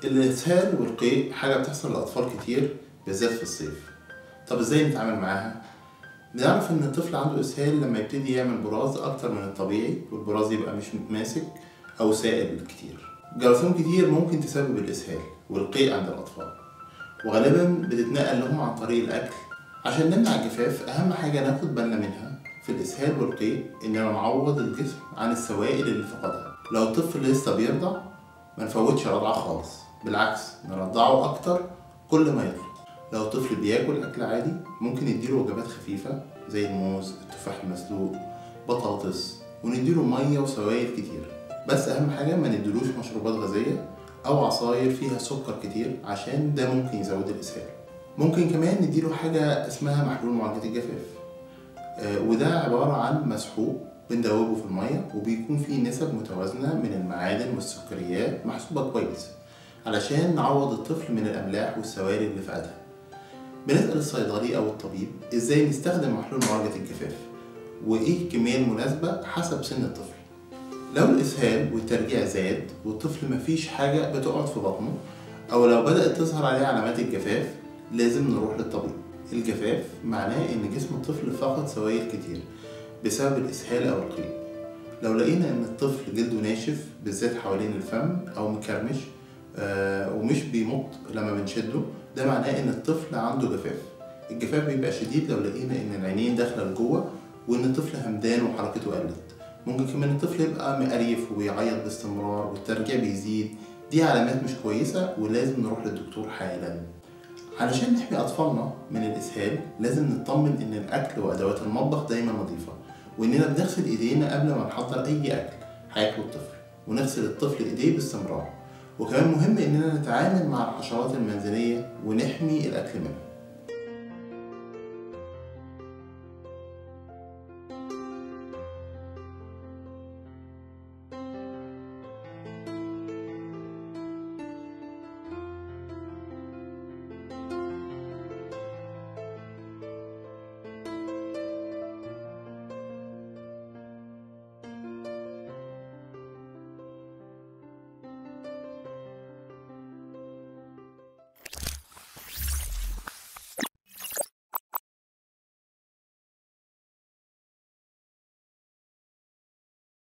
الإسهال والقيء حاجة بتحصل لأطفال كتير بالذات في الصيف طب ازاي نتعامل معاها؟ نعرف إن الطفل عنده إسهال لما يبتدي يعمل براز أكتر من الطبيعي والبراز يبقى مش متماسك أو سائل كتير جراثيم كتير ممكن تسبب الإسهال والقيء عند الأطفال وغالبا بتتنقل لهم عن طريق الأكل عشان نمنع الجفاف أهم حاجة ناخد بالنا منها في الإسهال والقيء إننا نعوض الجسم عن السوائل اللي فقدها لو الطفل لسه بيرضع ما نفوتش رضعه خالص بالعكس نرضعه أكتر كل ما يطلع لو الطفل بياكل أكل عادي ممكن نديله وجبات خفيفة زي الموز التفاح المسلوق بطاطس ونديله مية وسوائل كتير بس أهم حاجة ما نديلوش مشروبات غازية أو عصاير فيها سكر كتير عشان ده ممكن يزود الإسهال ممكن كمان نديله حاجة اسمها محلول معالجة الجفاف آه، وده عبارة عن مسحوق بندوبه في المية وبيكون فيه نسب متوازنة من المعادن والسكريات محسوبة كويس علشان نعوض الطفل من الأملاح والسوائل اللي فقدها بنسأل الصيدلي أو الطبيب إزاي نستخدم محلول معالجة الجفاف وإيه الكمية المناسبة حسب سن الطفل لو الإسهال والترجيع زاد والطفل مفيش حاجة بتقعد في بطنه أو لو بدأت تظهر عليه علامات الجفاف لازم نروح للطبيب الجفاف معناه إن جسم الطفل فقد سوائل كتير بسبب الإسهال أو القيء لو لقينا إن الطفل جلده ناشف بالذات حوالين الفم أو مكرمش آه ومش بيمط لما بنشده ده معناه إن الطفل عنده جفاف الجفاف بيبقى شديد لو لقينا إن العينين داخلة لجوه وإن الطفل همدان وحركته قلت ممكن كمان الطفل يبقى مقريف وبيعيط باستمرار والترجيع بيزيد دي علامات مش كويسة ولازم نروح للدكتور حالا علشان نحمي أطفالنا من الإسهال لازم نطمن إن الأكل وأدوات المطبخ دايما نظيفة وإننا بنغسل إيدينا قبل ما نحضر أي أكل هياكله الطفل ونغسل الطفل إيديه باستمرار وكمان مهم إننا نتعامل مع الحشرات المنزلية ونحمي الأكل منها